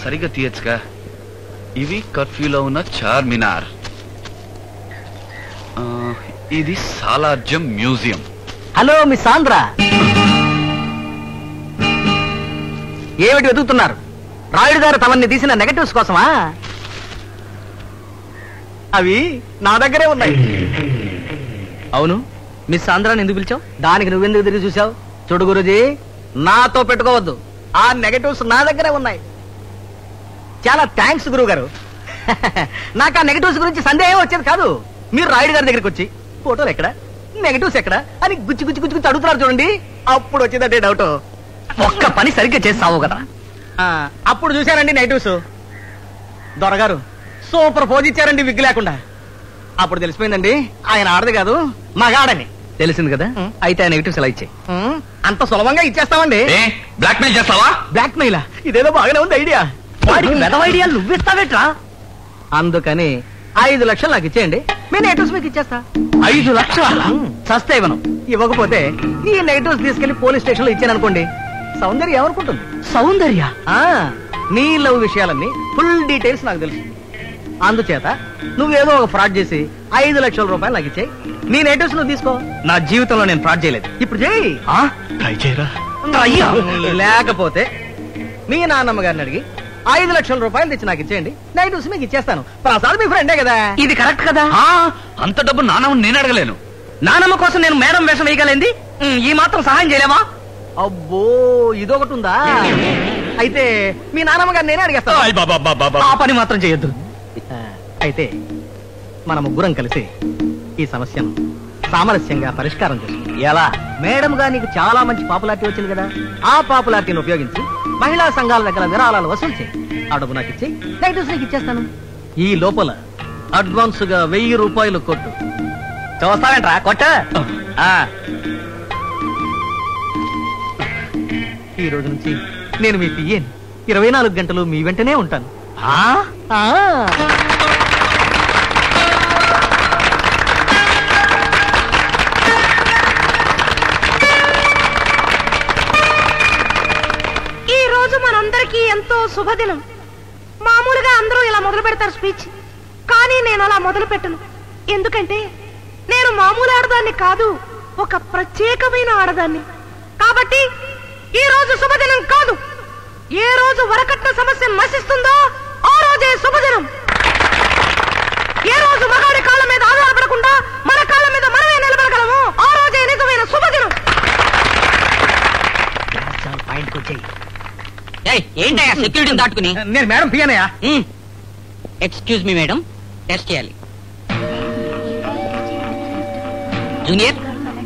సరిగ్గా తీయచ్చుగా ఇవి కర్ఫ్యూలో ఉన్న చార్మినార్ ఆ, ఇది Salar Jung museum hello miss Andhra ఏమిటి వెతుకుతున్నారు రాయుడు గారు తమన్ని తీసిన నెగటివ్స్ కోసమా అవి నా దగ్గరే ఉన్నాయి అవును మిస్ ఆంధ్రాని ఎందుకు పిలిచావు దానికి నువ్వెందుకు తిరిగి చూసావు చూడు గురుజీ నాతో పెట్టుకోవద్దు ఆ నెగటివ్స్ నా దగ్గరే ఉన్నాయి చాలా థ్యాంక్స్ గురువు గారు నాకు ఆ నెగటివ్స్ గురించి సందేహం వచ్చేది కాదు మీరు రాయుడు గారి దగ్గరికి వచ్చి ఫోటోలు ఎక్కడ నెగటివ్స్ ఎక్కడ అని గుచ్చి గుచ్చి గుచ్చి గుచ్చి అడుగుతున్నారు చూడండి అప్పుడు వచ్చిందంటే డౌట్ ఒక్క పని సరిగ్గా చేస్తావు కదా ఆ, అప్పుడు చూశానండి నెగటివ్స్ దొరగారు సూపర్ పోజ్ ఇచ్చారండి విగ్గు లేకుండా అప్పుడు తెలిసిపోయిందండి ఆయన ఆడది కాదు మగాడని తెలిసింది కదా అయితే ఆ నెగటివ్స్ ఎలా ఇచ్చే అంత సులభంగా ఇచ్చేస్తామండి ఏ బ్లాక్మెయిల్ చేస్తావా బ్లాక్ మెయిల్ ఇదేదో బాగానే ఉంది ఐడియా వాడికి మెదవ ఐడియా నువ్విస్తావేట్రా అందుకని ఐదు లక్షలు నాకు ఇచ్చేయండి మీ నెగటివ్స్ మీకు ఇచ్చేస్తా ఐదు లక్షలు చస్తే ఇవ్వను ఇవ్వకపోతే ఈ నెగటివ్స్ తీసుకెళ్లి పోలీస్ స్టేషన్ లో ఇచ్చాను అనుకోండి సౌందర్య ఏమనుకుంటుంది సౌందర్య నీ లవ్ విషయాలన్నీ ఫుల్ డీటెయిల్స్ నాకు తెలుసు అందుచేత నువ్వేదో ఒక ఫ్రాడ్ చేసి ఐదు లక్షల రూపాయలు నాకు ఇచ్చేయి నీ నెగటివ్స్ నువ్వు తీసుకో నా జీవితంలో నేను ఫ్రాడ్ చేయలేదు ఇప్పుడు చేయి ట్రై చేయరా లేకపోతే మీ నాన్నమ్మ గారిని అడిగి ఐదు లక్షల రూపాయలు తెచ్చి నాకు ఇచ్చేయండి నెగటివ్స్ మీకు ఇచ్చేస్తాను ప్రసాద్ మీ ఫ్రెండే కదా ఇది కరెక్ట్ కదా ఆ, అంత డబ్బు నాన్న నేను అడగలేను నానమ్మ కోసం నేను మేడం వేషం వేయగలేంది ఉమ్, ఈ మాత్రం సహాయం చేయలేమా అబ్బో ఇదొకటి ఉందా అయితే మీ నానమ్మ గారు నేనే అడిగేస్తాను ఆయ్ బాబా బాబా బాబా. ఆ పని మాత్రం చేయొద్దు ఆ, అయితే మన ముగ్గురం కలిసి ఈ సమస్యను సామరస్యంగా పరిష్కారం చేసుకుందాం ఎలా మేడం గా నీకు చాలా మంచి పాపులారిటీ వచ్చింది కదా ఆ పాపులారిటీని ఉపయోగించి మహిళా సంఘాల దగ్గర విరాళాలు వసూలు చేయి ఆ డబ్బు నాకు ఇచ్చి నెగటివ్స్ నీకు ఇచ్చేస్తాను ఈ లోపల అడ్వాన్స్ గా వెయ్యి రూపాయలు కొట్టు చూస్తావేంట్రా కొట్ట ఆ. ఈ రోజు నుంచి నేను మీ పియ్యని ఇరవై నాలుగు గంటలు మీ వెంటనే ఉంటాను ఆ? ఆ. ఈ రోజు మనందరికీ ఎంతో శుభదినం మామూలుగా అందరూ ఇలా మొదలు పెడతారు స్పీచ్ కానీ నేను అలా మొదలు పెట్టను ఎందుకంటే నేను మామూలు ఆడదాన్ని కాదు ఒక ప్రత్యేకమైన ఆడదాన్ని కాబట్టి ఈ రోజు శుభదినం కాదు ఏ రోజు వరకట్న సమస్య నశిస్తుందో ఆ రోజే శుభదినం ఏ రోజు మగాడి కాళ్ళ మీద ఆధారపడకుండా మన కాళ్ళ మీద మనమే నిలబడగలము ఆ రోజే నిజమైన శుభదినం ఏంటయ్యా సెక్యూరిటీని దాటుకుని నేను మేడం పియ్యనయా ఎక్స్క్యూజ్ మీ మేడం టెస్ట్ చేయాలి జూనియర్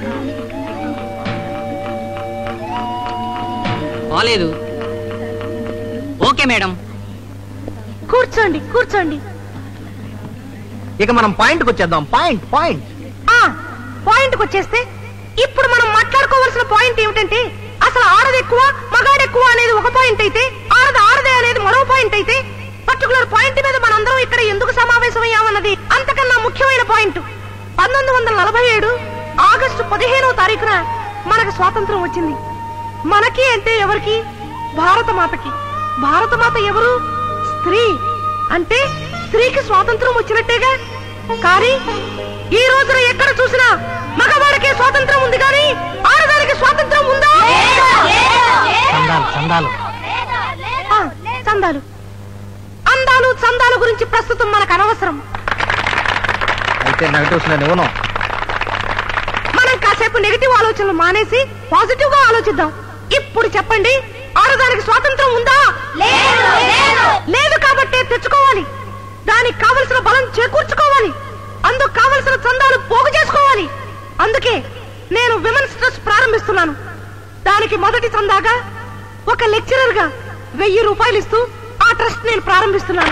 బాలేదు ఓకే మేడం కూర్చోండి కూర్చోండి ఇక మనం పాయింట్ వచ్చేద్దాం పాయింట్ పాయింట్ ఆ పాయింట్ వచ్చేస్తే ఇప్పుడు మనం మాట్లాడుకోవాల్సిన పాయింట్ ఏమిటంటే అసలు ఆడది ఎక్కువ మగాడు ఎక్కువ అనేది ఒక పాయింట్ అయితే ఆడది ఆడదే అనేది మరో పాయింట్ అయితే పర్టికులర్ పాయింట్ మీద మనందరం ఇక్కడ ఎందుకు సమావేశమయ్యామన్నది అంతకన్నా ముఖ్యమైన పాయింట్ పంతొమ్మిది వందల నలభై ఏడు ఆగస్టు పదిహేనవ తారీఖున మనకు స్వాతంత్రం వచ్చింది మనకి అంటే ఎవరికి భారత మాతకి భారత మాత ఎవరు స్త్రీ అంటే స్త్రీకి స్వాతంత్రం వచ్చినట్టేగా కానీ ఈ రోజున ఎక్కడ చూసినా మగవాడికి స్వాతంత్రం ఉంది కానీ ఆడదానికి స్వాతంత్రం ఉందా చందాలు చందాలు ఆ, చందాలు అందాలు చందాల గురించి ప్రస్తుతం మనకు అనవసరం అయితే నెగటివ్స్ నేను ఇవ్వను మనం కాసేపు నెగిటివ్ ఆలోచనలు మానేసి పాజిటివ్ గా ఆలోచిద్దాం ఇప్పుడు చెప్పండి ఆడదానికి స్వాతంత్రం ఉందా లేదు కాబట్టి తెచ్చుకోవాలి దానికి కావలసిన బలం చేకూర్చుకోవాలి అందుకు కావలసిన చందాలు పోగు చేసుకోవాలి అందుకే నేను విమెన్స్ ట్రస్ట్ ప్రారంభిస్తున్నాను దానికి మొదటి చందాగా ఒక లెక్చరర్ గా వెయ్యి రూపాయలు ఇస్తూ ఆ ట్రస్ట్ నేను ప్రారంభిస్తున్నాను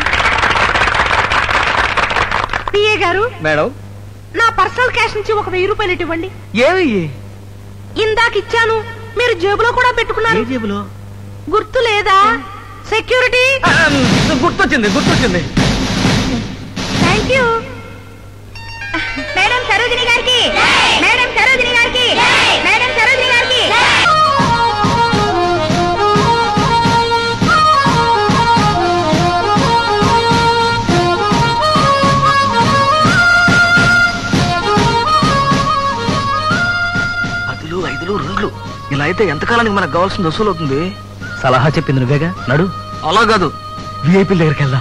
పిఏ గారు మేడం నా పర్సనల్ క్యాష్ నుంచి ఒక వెయ్యి రూపాయలు ఇటు ఇవ్వండి ఏవి ఇందాక ఇచ్చాను మీరు జేబులో కూడా ఏ పెట్టుకున్నారు జేబులో గుర్తు లేదా సెక్యూరిటీ ఆ, గుర్తొచ్చింది గుర్తొచ్చింది థ్యాంక్ యూ మేడం సరోజిని గారికి మేడం సరోజిని గారికి మేడం సరోజిని గారికి అయితే ఎంతకాలానికి మనకు కావాల్సిన వసూలు అవుతుంది సలహా చెప్పింది నువ్వేగా నడు అలా కాదు విఐపీ దగ్గరికి వెళ్దాం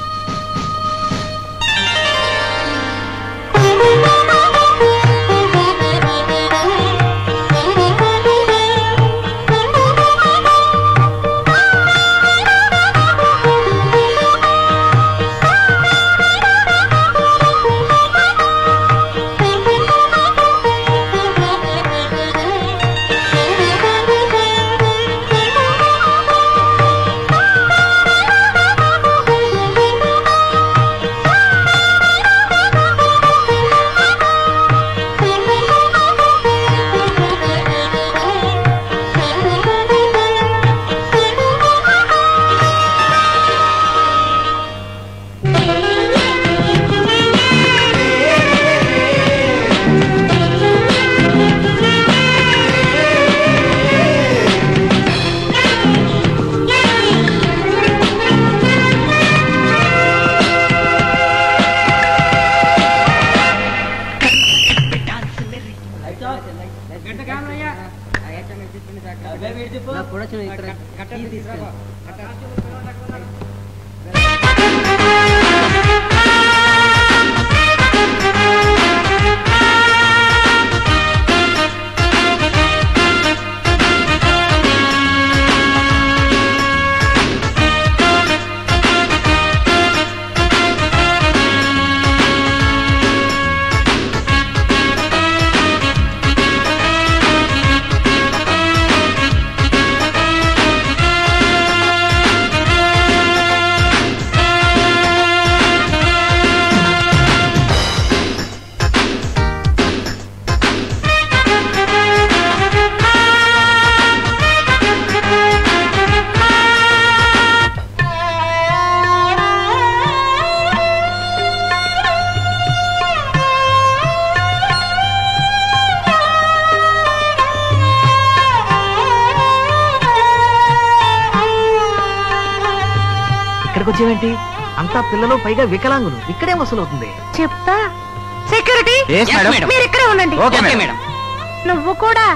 ఇక్కడికి వచ్చేవేంటి అంతా పిల్లలు పైగా వికలాంగులు ఇక్కడే వసూలు అవుతుంది చెప్తా security Yes, Yes, madam. madam. మీరు ఇక్కడే ఉండండి Okay, ఓకే madam. మేడం నువ్వు కూడా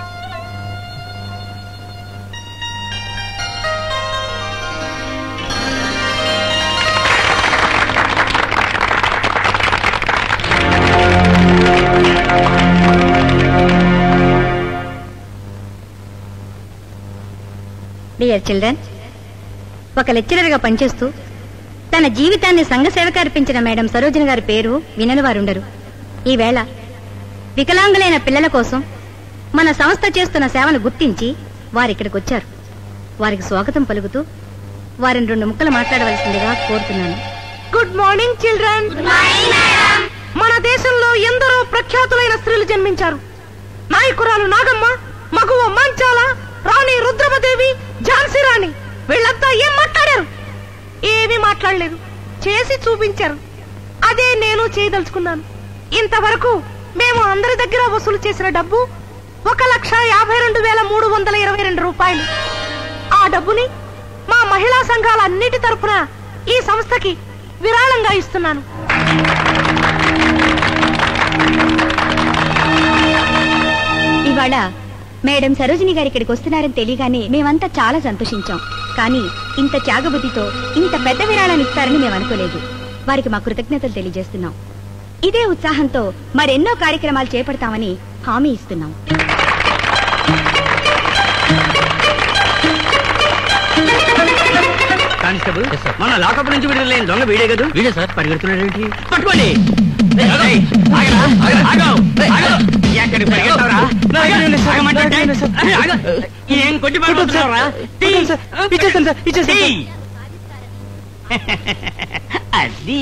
డియర్ చిల్డ్రన్ ఒక లెక్చరర్గా పనిచేస్తూ తన జీవితాన్ని సంఘ సేవకు అర్పించిన మేడం సరోజిని గారి పేరు వినని వారుండరు ఈవేళ వికలాంగులైన పిల్లల కోసం మన సంస్థ చేస్తున్న సేవను గుర్తించి వారు ఇక్కడికి వచ్చారు వారికి స్వాగతం పలుకుతూ వారిని రెండు ముక్కలు మాట్లాడవలసిందిగా కోరుతున్నాను గుడ్ మార్నింగ్ చిల్డ్రన్ మన దేశంలో ఎందరో ప్రఖ్యాతులైన స్త్రీలు జన్మించారు నాయకురాలు నాగమ్మ మగువ మంచాల రాణి రుద్రమదేవి ఝాన్సీ రాణి వీళ్ళంతా ఏం మాట్లాడారు ఏమీ మాట్లాడలేదు చేసి చూపించారు అదే నేను చేయదలుచుకున్నాను ఇంతవరకు మేము అందరి దగ్గర వసూలు చేసిన డబ్బు ఒక లక్ష యాభై రెండు వేల మూడు వందల ఇరవై రెండు రూపాయలు ఆ డబ్బుని మా మహిళా సంఘాల అన్నిటి తరపున ఈ సంస్థకి విరాళంగా ఇస్తున్నాను ఇవాళ మేడం సరోజిని గారు ఇక్కడికి వస్తున్నారని తెలియగానే మేమంతా చాలా సంతోషించాం కానీ ఇంత త్యాగబుద్ధితో ఇంత పెద్ద విరాళాన్ని ఇస్తారని మేము అనుకోలేదు వారికి మా కృతజ్ఞతలు తెలియజేస్తున్నాం ఇదే ఉత్సాహంతో మరెన్నో కార్యక్రమాలు చేపడతామని హామీ ఇస్తున్నాం కానిస్టేబుల్ Yes, sir. మన లాకప్ నుంచి విడుదలైన దొంగ వీడే కదా వీడే సార్ పరిగెడుతున్నాడు ఏంటి పట్టుకోండి ఏయ్, ఆగరా, ఆగరా, ఆగు, ఆగు. ఎక్కడికి పరిగెడతావురా? ఆగమంటుంటే? ఆగు. ఏం కొట్టి పడుతున్నావురా అది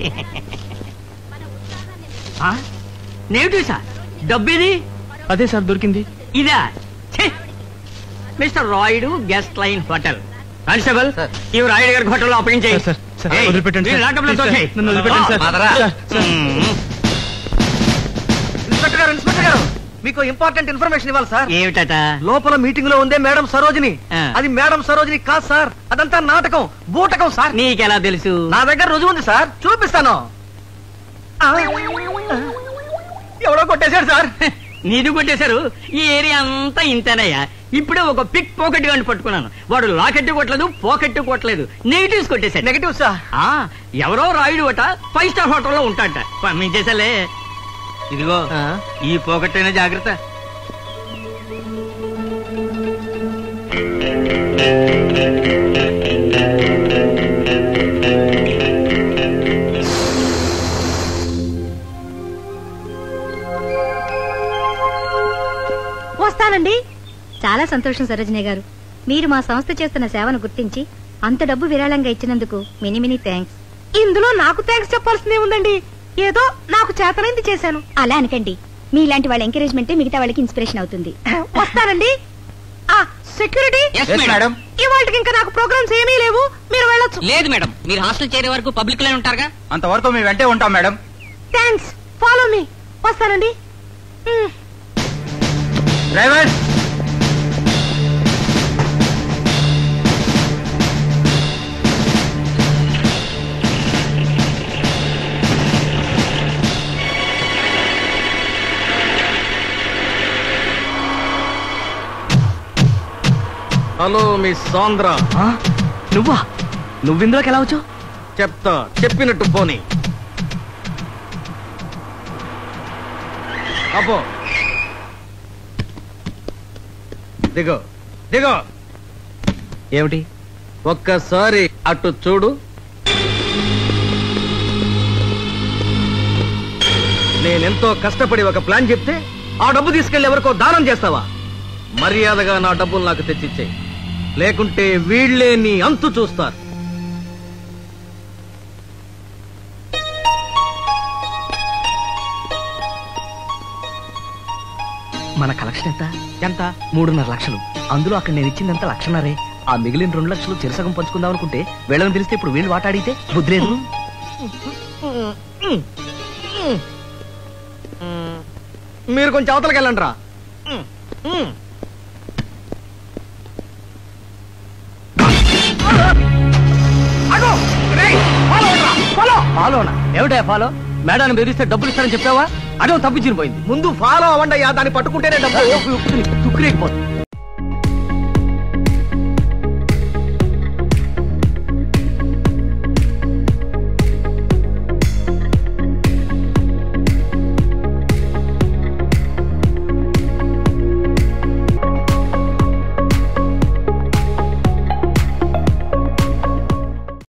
ఆ? నేటివ్ సార్ డబ్బేది అదే సార్ దొరికింది ఇదా ఛే! Mister Rayudu guest line hotel constable sir. ఈ రాయుడు గారి హోటల్లో అప్పగించేయి సార్, సార్, ఏయ్, వదిలిపెట్టండి, వీళ్ళు సార్. లాకప్లో ప్లీజ్, సార్. తోసేయ్. నన్ను వదిలిపెట్టండి, సార్. ఆ, పదరా. Sir, sir. మ్మ్. ఇన్స్పెక్టర్ గారు ఇన్స్పెక్టర్ గారు మీకు ఇంపార్టెంట్ ఇన్ఫర్మేషన్ ఇవ్వాలి సార్ ఏమిటట లోపల మీటింగ్ లో ఉందే మేడం సరోజిని ఆ. అది మేడం సరోజిని కాదు సార్ అదంతా నాటకం బూటకం సార్ నీకెలా తెలుసు నా దగ్గర రుజువు ఉంది సార్ చూపిస్తాను ఆ. ఎవడో కొట్టేశాడు సార్ నీది కొట్టేశారు ఈ ఏరియా అంతా ఇంతేనయ్యా ఇప్పుడే ఒక పిక్ పాకెట్ గాని పట్టుకున్నాను వాడు లాకెట్ కొట్టలేదు పాకెట్ కొట్టలేదు నెగిటివ్స్ కొట్టేశాడు నెగటివ్ సార్ ఆ, ఎవరో రాయుడు అట ఫైవ్ స్టార్ హోటల్లో ఉంటాడట పంపించేసాలే ఇదిగో ఈ పాకెట్ అయినా జాగ్రత్త వస్తానండి చాలా సంతోషం సరోజిని గారు మీరు మా సంస్థ చేస్తున్న సేవను గుర్తించి అంత డబ్బు విరాళంగా ఇచ్చినందుకు మినీ మినీ థ్యాంక్స్ ఇందులో నాకు థ్యాంక్స్ చెప్పాల్సిందే ఉందండి ఏదో నాకు చేతనైంది చేశాను అలా అనకండి మీలాంటి వాళ్ళ ఎంకరేజ్మెంటే మిగతా వాళ్ళకి ఇన్స్పిరేషన్ అవుతుంది వస్తానండి ఆ సెక్యూరిటీ Yes, madam. ఇవాళకి ఇంకా నాకు ప్రోగ్రామ్స్ ఏమీ లేవు మీరు వెళ్ళొచ్చు లేదు మేడం మీరు హాస్టల్ చేరే వరకు పబ్లిక్ లోనే ఉంటారుగా అంతవరకు మేము వెంటే ఉంటాం మేడం థ్యాంక్స్ ఫాలో మీ వస్తానండి మ్. డ్రైవర్ హలో మిస్ సాంద్ర నువ్వా నువ్వు ఇందులోకి ఎలా వచ్చావు చెప్తా చెప్పినట్టు పోనీ అపో దిగో దిగో ఏమిటి ఒక్కసారి అటు చూడు నేనెంతో కష్టపడి ఒక ప్లాన్ చెప్తే ఆ డబ్బు తీసుకెళ్లి ఎవరికో దానం చేస్తావా మర్యాదగా నా డబ్బులు నాకు తెచ్చిచ్చేయి లేకుంటే వీళ్ళే నీ అంతు చూస్తారు మన కలెక్షన్ ఎంత ఎంత మూడున్నర లక్షలు అందులో అక్కడ నేను ఇచ్చిందంత లక్షన్నరే ఆ మిగిలిన రెండు లక్షలు చిరసగం పంచుకుందాం అనుకుంటే వీళ్ళని పిలిస్తే ఇప్పుడు వీళ్ళు వాటాడితే బుద్ధి లేదు మీరు కొంచెం అవతలకి వెళ్ళండి రా ఫాలోనా ఏమిటా ఫాలో మేడాన్ని బెదిరిస్తే డబ్బులు ఇస్తారని చెప్పావా అదే తప్పించిన పోయింది ముందు ఫాలో అవ్వండి అయ్యా దాన్ని పట్టుకుంటేనే డబ్బు తుక్కురేకపోతుంది